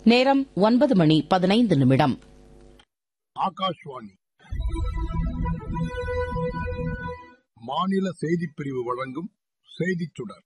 நேரம் ஒன்பது மணி பதினைந்து நிமிடம் ஆகாஷ்வாணி மாநில செய்திப் பிரிவு வழங்கும் செய்திச் சுடர்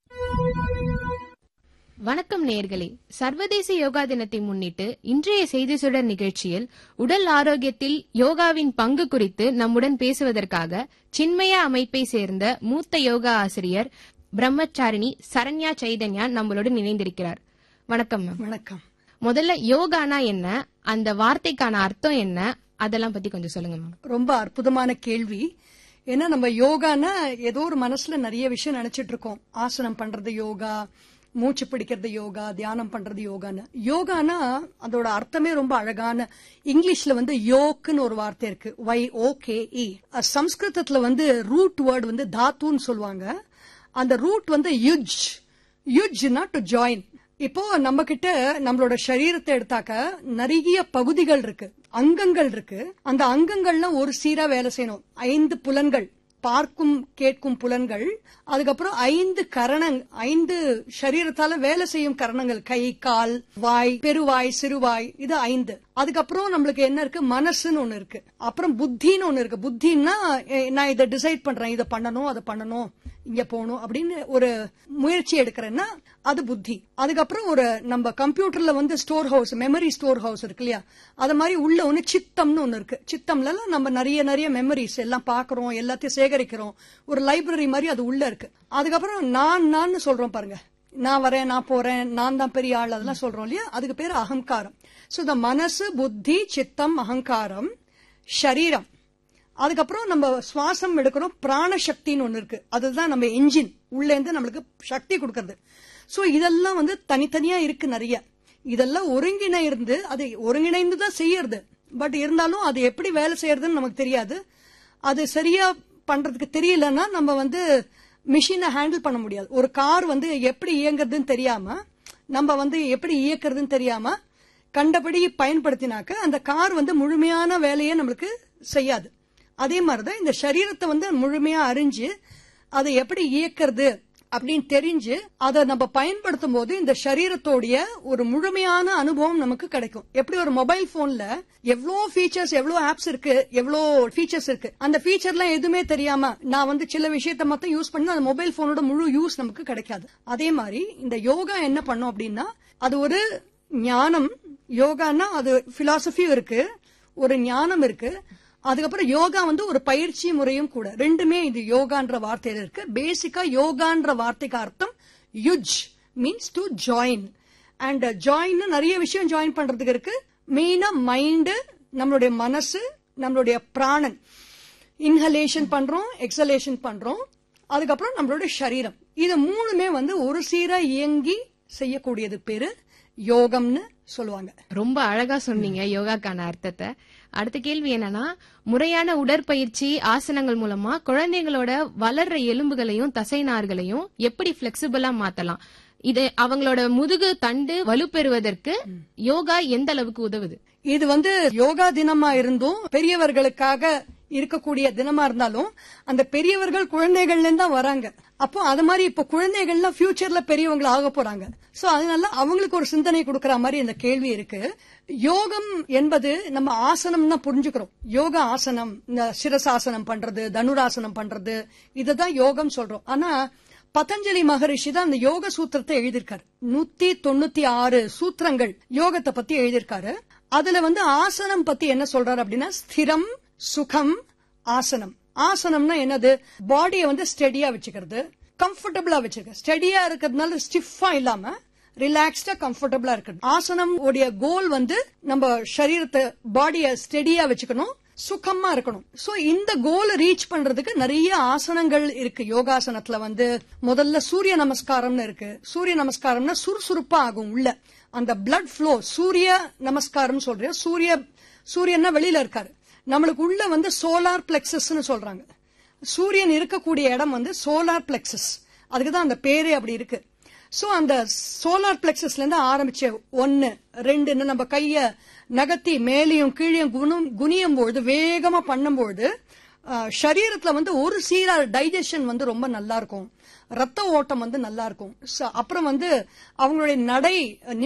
வணக்கம் நேர்களே சர்வதேச யோகா தினத்தை முன்னிட்டு இன்றைய செய்தி சுடர் நிகழ்ச்சியில் உடல் ஆரோக்கியத்தில் யோகாவின் பங்கு குறித்து நம்முடன் பேசுவதற்காக சின்மய அமைப்பை சேர்ந்த மூத்த யோகா ஆசிரியர் பிரம்மச்சாரிணி சரண்யா சைதன்யா நம்மளுடன் இணைந்திருக்கிறார் வணக்கம் மேம் வணக்கம் முதல்ல யோகானா என்ன அந்த வார்த்தைக்கான அர்த்தம் என்ன அதெல்லாம் பத்தி கொஞ்சம் சொல்லுங்க மேம் ரொம்ப அற்புதமான கேள்வி ஏன்னா நம்ம யோகானா ஏதோ ஒரு மனசுல நிறைய விஷயம் நினைச்சிட்டு இருக்கோம் ஆசனம் பண்றது யோகா மூச்சு பிடிக்கிறது யோகா தியானம் பண்றது யோகான்னு யோகானா அதோட அர்த்தமே ரொம்ப அழகான இங்கிலீஷ்ல வந்து யோக்குன்னு ஒரு வார்த்தை இருக்கு ஒய் ஓகே இ சம்ஸ்கிருதத்துல வந்து ரூட் வேர்டு வந்து தாத்துன்னு சொல்லுவாங்க அந்த ரூட் வந்து யுஜ் யுஜ்னா டு ஜாயின் இப்போ நம்ம கிட்ட நம்மளோட சரீரத்தை எடுத்தாக்க நிறைய பகுதிகள் இருக்கு அங்கங்கள் இருக்கு அந்த அங்கங்கள்லாம் ஒரு சீரா வேலை செய்யணும் ஐந்து புலன்கள் பார்க்கும் கேட்கும் புலன்கள் அதுக்கப்புறம் ஐந்து கரணங் ஐந்து சரீரத்தால வேலை செய்யும் கரணங்கள் கை கால் வாய் பெருவாய் சிறுவாய் இது ஐந்து அதுக்கப்புறம் நம்மளுக்கு என்ன இருக்கு மனசுன்னு ஒண்ணு இருக்கு அப்புறம் புத்தின்னு ஒண்ணு இருக்கு புத்தின்னா எ- நான் இதை டிசைட் பண்றேன் இதை பண்ணணும் அதை பண்ணணும் இங்க போகணும் அப்படின்னு ஒரு முயற்சி எடுக்கிறேன்னா அது புத்தி அதுக்கப்புறம் ஒரு நம்ம கம்ப்யூட்டர்ல வந்து store house memory store house இருக்கு இல்லையா அது மாதிரி உள்ள ஒண்ணு சித்தம்னு ஒண்ணு இருக்கு சித்தம்ல எல்லாம் நம்ம நிறைய நிறைய மெமரிஸ் எல்லாம் பாக்குறோம் எல்லாத்தையும் சேகரிக்கிறோம் ஒரு லைப்ரரி மாதிரி அது உள்ள இருக்கு அதுக்கப்புறம் நான் நான் சொல்றோம் பாருங்க நான் வரேன் நான் போறேன் நான் தான் பெரிய ஆள் அதெல்லாம் சொல்றோம் இல்லையா அதுக்கு பேர் அகங்காரம் சோ இந்த மனசு புத்தி சித்தம் அகங்காரம் சரீரம் அதுக்கப்புறம் நம்ம சுவாசம் எடுக்கிறோம் பிராணசக்தின்னு ஒண்ணு இருக்கு அதுதான் நம்ம என்ஜின் உள்ள இருந்து நம்மளுக்கு சக்தி கொடுக்கறது சோ இதெல்லாம் வந்து தனித்தனியா இருக்கு நிறைய இதெல்லாம் ஒருங்கிணைந்து அது ஒருங்கிணைந்து தான் செய்யறது பட் இருந்தாலும் அது எப்படி வேலை செய்யறதுன்னு நமக்கு தெரியாது அது சரியா பண்றதுக்கு தெரியலன்னா நம்ம வந்து மிஷினை ஹேண்டில் பண்ண முடியாது ஒரு கார் வந்து எப்படி இயங்குறதுன்னு தெரியாம நம்ம வந்து எப்படி இயக்குறதுன்னு தெரியாம கண்டபடி பயன்படுத்தினாக்க அந்த கார் வந்து முழுமையான வேலையை நம்மளுக்கு செய்யாது அதே மாதிரிதான் இந்த சரீரத்தை வந்து முழுமையா அறிஞ்சு அதை எப்படி இயக்கிறது அப்படின்னு தெரிஞ்சு அதை நம்ம பயன்படுத்தும் போது இந்த சரீரத்தோடைய ஒரு முழுமையான அனுபவம் நமக்கு கிடைக்கும் எப்படி ஒரு மொபைல் போன்ல எவ்வளோ ஃபீச்சர்ஸ் எவ்வளோ ஆப்ஸ் இருக்கு எவ்வளோ ஃபீச்சர்ஸ் இருக்கு அந்த ஃபீச்சர்லாம் எதுவுமே தெரியாம நான் வந்து சில விஷயத்த மட்டும் யூஸ் பண்ணி அந்த மொபைல் போனோட முழு யூஸ் நமக்கு கிடைக்காது அதே மாதிரி இந்த யோகா என்ன பண்ணும் அப்படின்னா அது ஒரு ஞானம் யோகான்னா அது பிலாசபியும் இருக்கு ஒரு ஞானம் இருக்கு அதுக்கப்புறம் யோகா வந்து ஒரு பயிற்சி முறையும் கூட ரெண்டுமே இது யோகான்ற வார்த்தையில இருக்கு பேசிக்கா யோகான்ற வார்த்தைக்கு அர்த்தம் யுஜ் means to join and join நிறைய விஷயம் ஜாயின் பண்றதுக்கு இருக்கு மெயினா மைண்டு நம்மளுடைய மனசு நம்மளுடைய பிராணன் இன்ஹலேஷன் பண்றோம் எக்ஸலேஷன் பண்றோம் அதுக்கப்புறம் நம்மளுடைய சரீரம் இது மூணுமே வந்து ஒரு சீரா இயங்கி செய்யக்கூடியது பேரு யோகம்னு சொல்லுவாங்க ரொம்ப அழகா சொன்னீங்க யோகாக்கான அர்த்தத்தை அடுத்த கேள்வி என்னன்னா முறையான உடற்பயிற்சி ஆசனங்கள் மூலமா குழந்தைகளோட வளர்ற எலும்புகளையும் தசைநார்களையும் எப்படி பிளெக்சிபிளா மாத்தலாம் இது அவங்களோட முதுகு தண்டு வலுப்பெறுவதற்கு யோகா எந்த அளவுக்கு உதவுது இது வந்து யோகா தினமா இருந்தும் பெரியவர்களுக்காக இருக்கக்கூடிய தினமா இருந்தாலும் அந்த பெரியவர்கள் குழந்தைகள்ல இருந்து தான் வராங்க அப்போ அது மாதிரி இப்ப குழந்தைகள்லாம் ஃபியூச்சர்ல பெரியவங்கள ஆக போறாங்க சோ அதனால அவங்களுக்கு ஒரு சிந்தனை கொடுக்கற மாதிரி இந்த கேள்வி இருக்கு யோகம் என்பது நம்ம ஆசனம் தான் புரிஞ்சுக்கிறோம் யோகா ஆசனம் இந்த சிரசாசனம் பண்றது தனுராசனம் பண்றது இதுதான் யோகம் சொல்றோம் ஆனா பதஞ்சலி மகரிஷி தான் அந்த யோக சூத்திரத்தை எழுதியிருக்காரு நூத்தி தொண்ணூத்தி ஆறு சூத்திரங்கள் யோகத்தை பத்தி எழுதியிருக்காரு அதுல வந்து ஆசனம் பத்தி என்ன சொல்றாரு அப்படின்னா ஸ்திரம் சுகம் ஆசனம் ஆசனம்னா என்னது பாடியை வந்து ஸ்டெடியா வச்சுக்கிறது கம்ஃபர்டபுளா வச்சிருக்க ஸ்டெடியா இருக்கிறதுனால ஸ்டிஃபா இல்லாம ரிலாக்ஸ்டா கம்ஃபர்டபுளா இருக்கு ஆசனம் உடைய கோல் வந்து நம்ம சரீரத்தை பாடியை ஸ்டெடியா வச்சுக்கணும் சுகமா இருக்கணும் சோ இந்த கோலை ரீச் பண்றதுக்கு நிறைய ஆசனங்கள் இருக்கு யோகாசனத்துல வந்து முதல்ல சூரிய நமஸ்காரம்னு இருக்கு சூரிய நமஸ்காரம்னா சுறுசுறுப்பா ஆகும் உள்ள அந்த பிளட் ஃப்ளோ சூரிய நமஸ்காரம் சொல்றேன் சூரிய சூரியன்னா வெளியில இருக்காரு நம்மளுக்கு உள்ள வந்து சோலார் பிளெக்சஸ்னு சொல்றாங்க சூரியன் இருக்கக்கூடிய இடம் வந்து சோலார் பிளெக்சஸ் அதுக்கு தான் அந்த பேரே அப்படி இருக்கு சோ அந்த சோலார் பிளெக்சஸ்ல இருந்து ஆரம்பிச்ச ஒன்னு ரெண்டுன்னு நம்ம கைய நகர்த்தி மேலையும் கீழையும் குணம் குனியும் பொழுது வேகமா பண்ணும்பொழுது அஹ், சரீரத்துல வந்து ஒரு சீரா டைஜஷன் வந்து ரொம்ப நல்லா இருக்கும் ரத்த ஓட்டம் வந்து நல்லா இருக்கும் So, அப்புறம் வந்து அவங்களுடைய நடை